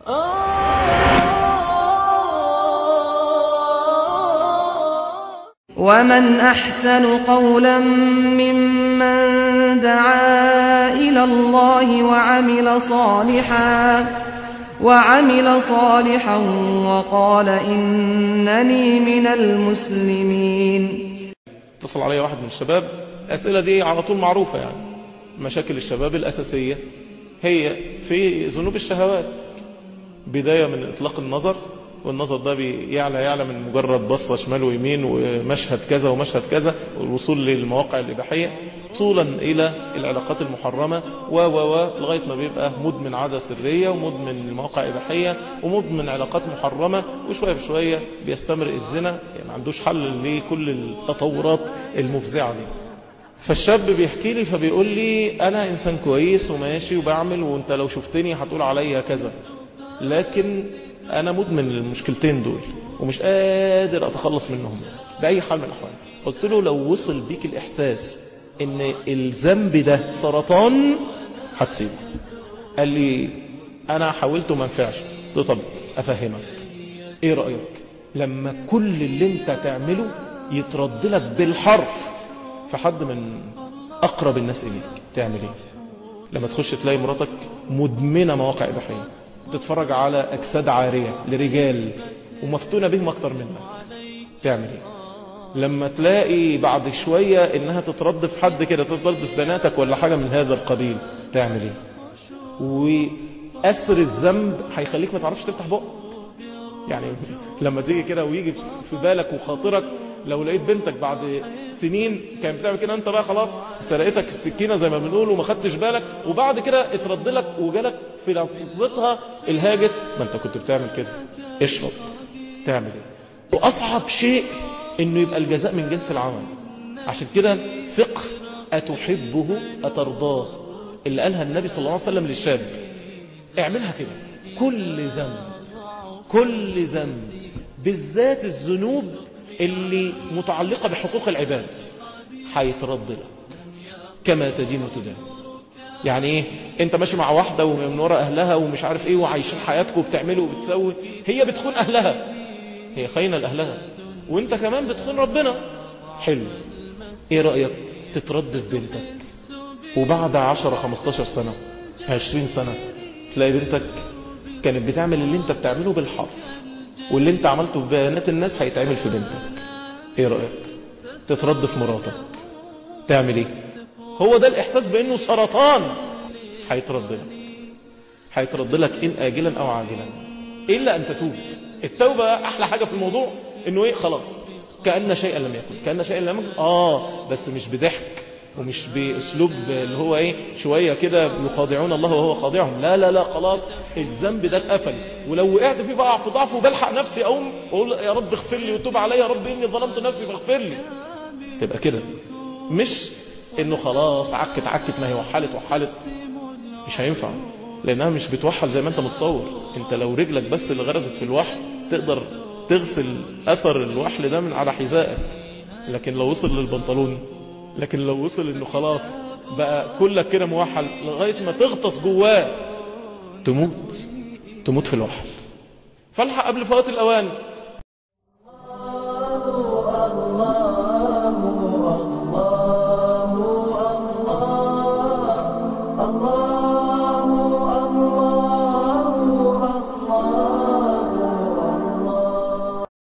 ومن أحسن قولا ممن دعا إلى الله وعمل صالحا وعمل صالحا وقال إنني من المسلمين اتصل علي واحد من الشباب الأسئلة دي على طول معروفة يعني مشاكل الشباب الأساسية هي في ذنوب الشهوات بداية من إطلاق النظر والنظر ده بيعلى يعلى من مجرد بصة شمال ويمين ومشهد كذا ومشهد كذا والوصول للمواقع الإباحية وصولا إلى العلاقات المحرمة و و و لغاية ما بيبقى مدمن عادة سرية ومدمن مواقع إباحية ومدمن علاقات محرمة وشوية بشوية بيستمر الزنا يعني ما عندوش حل لكل التطورات المفزعة دي فالشاب بيحكي لي فبيقول لي أنا إنسان كويس وماشي وبعمل وانت لو شفتني هتقول عليا كذا لكن أنا مدمن للمشكلتين دول ومش قادر أتخلص منهم بأي حال من الأحوال قلت له لو وصل بيك الإحساس إن الذنب ده سرطان هتسيبه قال لي أنا حاولت وما نفعش قلت له طب أفهمك إيه رأيك لما كل اللي أنت تعمله يترد لك بالحرف في حد من أقرب الناس إليك تعمل إيه لما تخش تلاقي مراتك مدمنة مواقع إباحية تتفرج على أجساد عارية لرجال ومفتونة بهم أكتر منك تعمل إيه لما تلاقي بعد شوية إنها تترد في حد كده تترد في بناتك ولا حاجة من هذا القبيل تعمل إيه وأسر الذنب هيخليك ما تعرفش تفتح بقك يعني لما تيجي كده ويجي في بالك وخاطرك لو لقيت بنتك بعد سنين كانت بتعمل كده انت بقى خلاص سرقتك السكينة زي ما بنقول وما خدتش بالك وبعد كده اترد لك وجالك في لحظتها الهاجس ما انت كنت بتعمل كده اشرب تعمل ايه واصعب شيء انه يبقى الجزاء من جنس العمل عشان كده فقه اتحبه اترضاه اللي قالها النبي صلى الله عليه وسلم للشاب اعملها كده كل ذنب كل ذنب بالذات الذنوب اللي متعلقة بحقوق العباد هيترد لك كما تدين تدان يعني ايه انت ماشي مع واحدة ومن وراء اهلها ومش عارف ايه وعايشين حياتك وبتعملوا وبتسوي هي بتخون اهلها هي خاينة لاهلها وانت كمان بتخون ربنا حلو ايه رأيك تترد في بنتك وبعد 10 15 سنة 20 سنة تلاقي بنتك كانت بتعمل اللي انت بتعمله بالحرف واللي انت عملته ببيانات الناس هيتعمل في بنتك ايه رأيك تترد في مراتك تعمل ايه هو ده الاحساس بانه سرطان هيترد لك هيترد لك ان اجلا او عاجلا الا ان تتوب التوبة احلى حاجة في الموضوع انه ايه خلاص كأن شيئا لم يكن كأن شيئا لم يكن اه بس مش بضحك ومش باسلوب اللي هو ايه شوية كده يخاضعون الله وهو خاضعهم لا لا لا خلاص الذنب ده اتقفل ولو وقعت فيه بقع في ضعف وبلحق نفسي اقوم واقول يا رب اغفر لي وتوب علي يا رب اني ظلمت نفسي فاغفر لي تبقى كده مش انه خلاص عكت عكت ما هي وحلت وحلت مش هينفع لانها مش بتوحل زي ما انت متصور انت لو رجلك بس اللي غرزت في الوحل تقدر تغسل اثر الوحل ده من على حذائك لكن لو وصل للبنطلون لكن لو وصل انه خلاص بقى كلك كده موحل لغاية ما تغطس جواه تموت تموت في الوحل فالحق قبل فوات الاوان